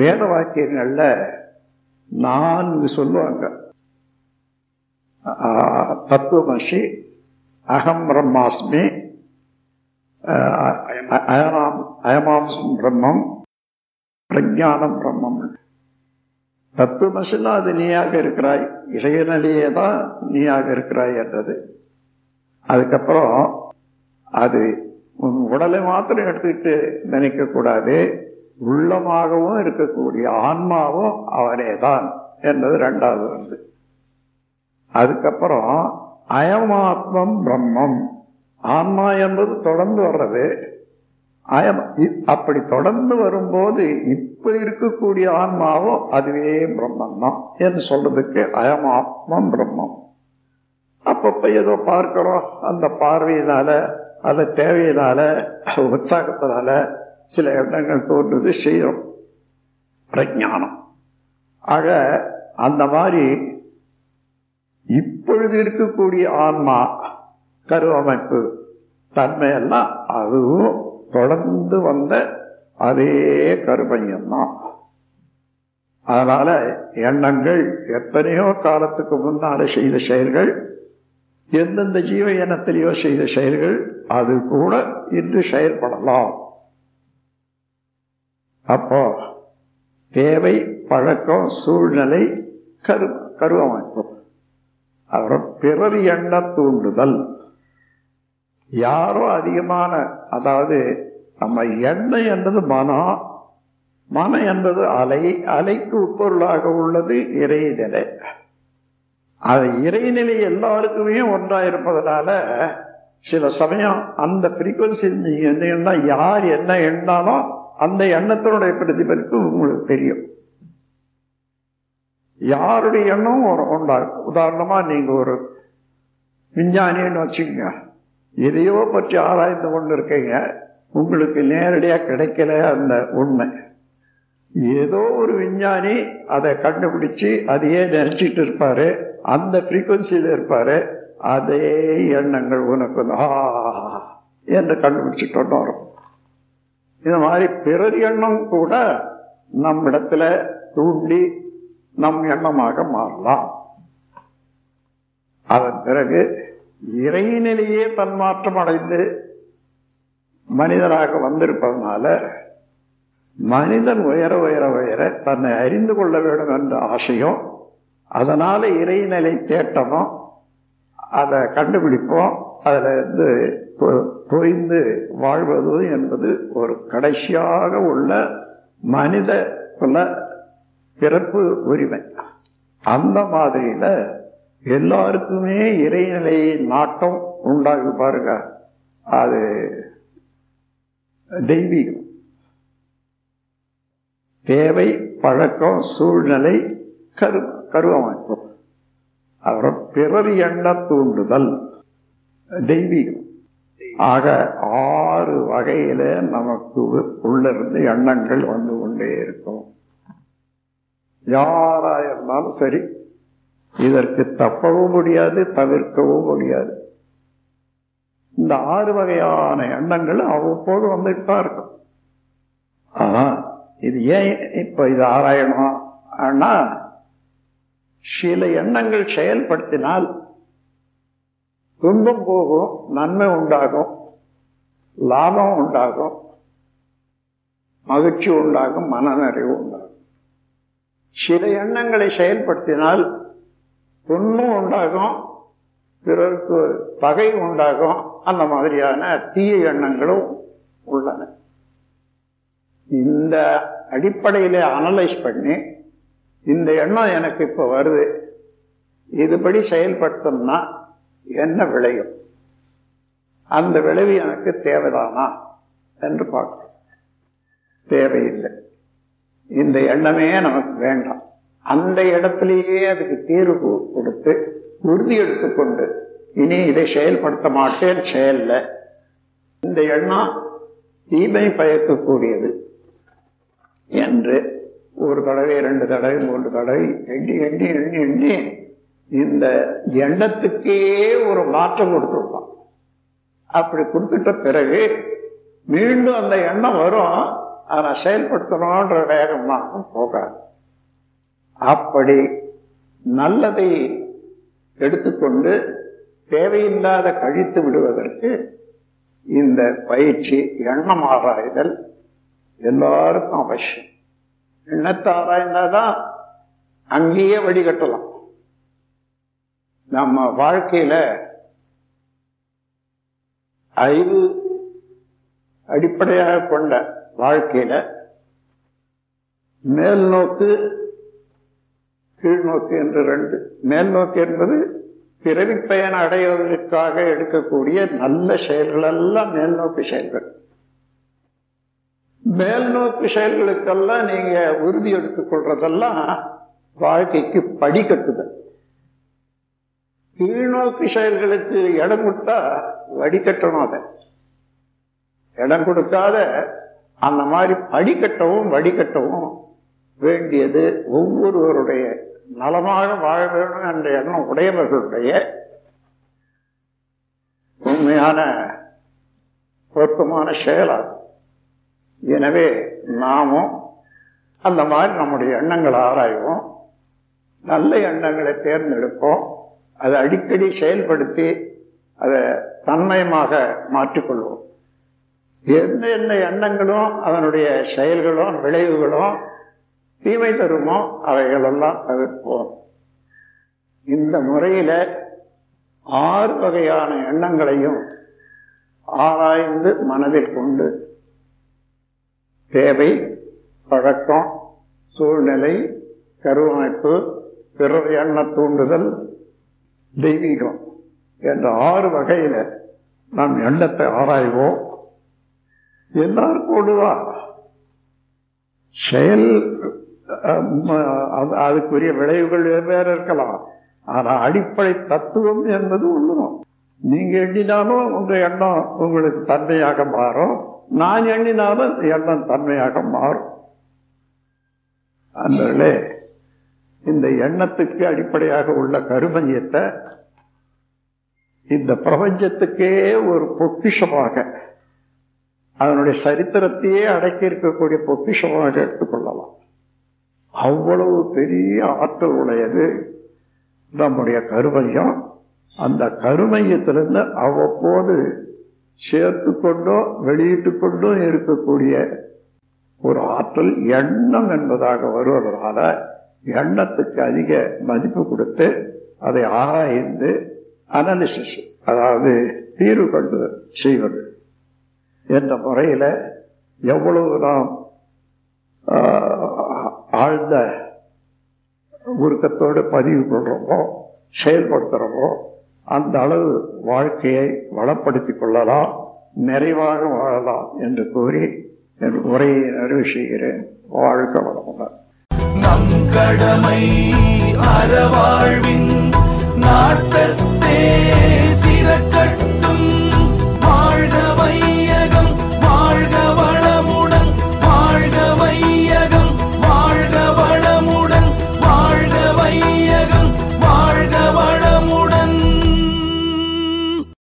வேத வாக்கியங்கள்ல நான்கு சொல்லுவாங்க ஆஹ், தத்துவமசி அகம் பிரம்மாஸ்மி ஆஹ், அ- அயமாம் அயமாம்சம் பிரம்மம் பிரஜானம் பிரம்மம் தத்துவமசினா அது நீயாக இருக்கிறாய் இறையநிலையே தான் நீயாக இருக்கிறாய் என்றது அதுக்கப்புறம் அது உன் உடலை மாத்திரம் எடுத்துக்கிட்டு நினைக்க கூடாது உள்ளமாகவும் இருக்கக்கூடிய ஆன்மாவும் அவனே தான் என்பது ரெண்டாவது வந்து அதுக்கப்புறம் அயமாத்மம் பிரம்மம் ஆன்மா என்பது தொடர்ந்து வர்றது அயம் இ- அப்படி தொடர்ந்து வரும்போது இப்ப இருக்கக்கூடிய ஆன்மாவும் அதுவே பிரம்மம் தான் என்று சொல்றதுக்கு அயமாத்மம் பிரம்மம் அப்பப்ப ஏதோ பார்க்கிறோம் அந்த பார்வையினால அல்ல தேவையினால உற்சாகத்தினால சில எண்ணங்கள் தோன்றுது செய்யும் பிரஜானம் ஆக அந்த மாதிரி இப்பொழுது இருக்கக்கூடிய ஆன்மா கருவமைப்பு தன்மையெல்லாம் அதுவும் தொடர்ந்து வந்த அதே கருமையம்தான் அதனால எண்ணங்கள் எத்தனையோ காலத்துக்கு முன்னால செய்த செயல்கள் எந்தெந்த ஜீவ இனத்திலேயோ செய்த செயல்கள் அது கூட இன்று செயல்படலாம் அப்போ தேவை பழக்கம் சூழ்நிலை கரு கருவமைப்பு அப்புறம் பிறர் எண்ண தூண்டுதல் யாரோ அதிகமான அதாவது நம்ம எண்ணம் என்பது மனம் மனம் என்பது அலை அலைக்கு உட்பொருளாக உள்ளது இறைநிலை அது இறைநிலை எல்லாருக்குமே ஒன்றா இருப்பதனால சில சமயம் அந்த ஃப்ரீக்குவன்சி நீங்க எந்த எண்ணம் யார் என்ன எண்ணாலும் அந்த எண்ணத்தினுடைய பிரதிபலிப்பு உங்களுக்கு தெரியும் யாருடைய எண்ணம் ஒரு உண்டாகும் உதாரணமா நீங்க ஒரு விஞ்ஞானின்னு வச்சுக்கோங்க எதையோ பற்றி ஆராய்ந்து கொண்டு இருக்கீங்க உங்களுக்கு நேரடியா கிடைக்கல அந்த உண்மை ஏதோ ஒரு விஞ்ஞானி அதை கண்டுபிடிச்சு அதையே நினைச்சிட்டு இருப்பாரு அந்த ஃப்ரீக்குவன்சியில இருப்பாரு அதே எண்ணங்கள் உனக்கு வந்து, ஆ என்று கண்டுபிடிச்சிட்டு வரும் இது மாதிரி பிறர் எண்ணம் கூட நம்மிடத்துல தூண்டி நம் எண்ணமாக மாறலாம் அதன் பிறகு இறைநிலையே தன்மாற்றம் அடைந்து மனிதனாக வந்திருப்பதனால மனிதன் உயர உயர உயர தன்னை அறிந்து கொள்ள வேண்டும் என்ற ஆசையும் அதனால இறைநிலை தேட்டமும் அதை கண்டுபிடிப்போம் அதுல இருந்து தொ- தொய்ந்து வாழ்வது என்பது ஒரு கடைசியாக உள்ள மனித குல பிறப்பு உரிமை அந்த மாதிரியில எல்லாருக்குமே இறைநிலை நாட்டம் உண்டாகுது பாருங்க அது தெய்வீகம் தேவை பழக்கம் சூழ்நிலை கரு கருவமைப்பு அப்புறம் பிறர் எண்ண தூண்டுதல் தெய்வீகம் ஆக ஆறு வகையில நமக்கு உள்ளிருந்து எண்ணங்கள் வந்து கொண்டே இருக்கும் யாரா இருந்தாலும் சரி இதற்கு தப்பவும் முடியாது தவிர்க்கவும் முடியாது இந்த ஆறு வகையான எண்ணங்கள் அவ்வப்போது வந்துட்டு தான் இருக்கும் ஆனா இது ஏன் இப்ப இது ஆராயணும் ஆனா சில எண்ணங்கள் செயல்படுத்தினால் துன்பம் போகும் நன்மை உண்டாகும் லாபம் உண்டாகும் மகிழ்ச்சி உண்டாகும் மனநிறைவு உண்டாகும் சில எண்ணங்களை செயல்படுத்தினால் துன்பம் உண்டாகும் பிறருக்கு பகை உண்டாகும் அந்த மாதிரியான தீய எண்ணங்களும் உள்ளன இந்த அடிப்படையில அனலைஸ் பண்ணி இந்த எண்ணம் எனக்கு இப்ப வருது இதுபடி செயல்படுத்தணும்னா என்ன விளையும் அந்த விளைவு எனக்கு தேவைதானா என்று பார்க்கணும் தேவையில்லை இந்த எண்ணமே நமக்கு வேண்டாம் அந்த இடத்திலேயே அதுக்கு தீர்வு கொடுத்து உறுதி எடுத்துக்கொண்டு இனி இதை செயல்படுத்த மாட்டேன் செயல்ல இந்த எண்ணம் தீமை பயக்கக்கூடியது என்று ஒரு தடவை ரெண்டு தடவை மூன்று தடவை எண்ணி எண்ணி எண்ணி எண்ணி இந்த எண்ணத்துக்கே ஒரு மாற்றம் கொடுத்துருப்பான் அப்படி கொடுத்துட்ட பிறகு மீண்டும் அந்த எண்ணம் வரும் ஆனா செயல்படுத்தணும்ன்ற வேகம் தான் போகாது அப்படி நல்லதை எடுத்துக்கொண்டு தேவையில்லாத கழித்து விடுவதற்கு இந்த பயிற்சி எண்ணம் ஆராய்தல் எல்லாருக்கும் அவசியம் எண்ணத்தை ஆராய்ந்தாதான் அங்கேயே வடிகட்டலாம் நம்ம வாழ்க்கையில அறிவு அடிப்படையாக கொண்ட வாழ்க்கையில மேல் நோக்கு கீழ்நோக்கு என்று ரெண்டு மேல் நோக்கு என்பது பிறவி பயன் அடைவதற்காக எடுக்கக்கூடிய நல்ல செயல்கள் எல்லாம் மேல் நோக்கு செயல்கள் மேல் நோக்கு செயல்களுக்கெல்லாம் நீங்க உறுதி எடுத்துக் கொள்றதெல்லாம் வாழ்க்கைக்கு படிக்கட்டுதல் கீழ்நோக்கு செயல்களுக்கு இடம் கொடுத்தா வடிகட்டணும் அதை இடம் கொடுக்காத அந்த மாதிரி படிக்கட்டவும் வடிகட்டவும் வேண்டியது ஒவ்வொருவருடைய நலமாக வாழ வேண்டும் என்ற எண்ணம் உடையவர்களுடைய உண்மையான பொருத்தமான செயலாகும் எனவே நாமும் அந்த மாதிரி நம்முடைய எண்ணங்களை ஆராய்வோம் நல்ல எண்ணங்களை தேர்ந்தெடுப்போம் அதை அடிக்கடி செயல்படுத்தி அதை தன்மயமாக மாற்றிக்கொள்வோம் எந்த எந்த எண்ணங்களும் அதனுடைய செயல்களும் விளைவுகளும் தீமை தருமோ அவைகளெல்லாம் தவிர்ப்போம் இந்த முறையில ஆறு வகையான எண்ணங்களையும் ஆராய்ந்து மனதில் கொண்டு தேவை பழக்கம் சூழ்நிலை கருவமைப்பு பிறர் எண்ண தூண்டுதல் தெய்வீகம் என்ற ஆறு வகையில நாம் எண்ணத்தை ஆராய்வோம் எல்லாருக்கும் ஒண்ணுதான் செயல் அதுக்குரிய விளைவுகள் வெவ்வேறு இருக்கலாம் ஆனா அடிப்படை தத்துவம் என்பது ஒண்ணுதான் நீங்க எண்ணினாலும் உங்க எண்ணம் உங்களுக்கு தன்மையாக மாறும் நான் எண்ணினாலும் எண்ணம் தன்மையாக மாறும் அன்பர்களே இந்த எண்ணத்துக்கு அடிப்படையாக உள்ள கருமையத்தை இந்த பிரபஞ்சத்துக்கே ஒரு பொக்கிஷமாக அதனுடைய சரித்திரத்தையே அடக்கி இருக்கக்கூடிய பொக்கிஷமாக எடுத்துக்கொள்ளலாம் அவ்வளவு பெரிய ஆற்றல் உடையது நம்முடைய கருமையம் அந்த கருமையத்திலிருந்து அவ்வப்போது சேர்த்து கொண்டோ வெளியிட்டு கொண்டோ இருக்கக்கூடிய ஒரு ஆற்றல் எண்ணம் என்பதாக வருவதனால எண்ணத்துக்கு அதிக மதிப்பு கொடுத்து அதை ஆராய்ந்து அனாலிசிஸ் அதாவது தீர்வு கொண்டு செய்வது என்ற முறையில் எவ்வளவு நாம் ஆழ்ந்த உருக்கத்தோடு பதிவு கொள்றோமோ செயல்படுத்துகிறோமோ அந்த அளவு வாழ்க்கையை வளப்படுத்திக் கொள்ளலாம் நிறைவாக வாழலாம் என்று கூறி என் உரையை நிறைவு செய்கிறேன் வாழ்க வளமுடன் நம் கடமை அறவாழ்வின் நாட்டத்தே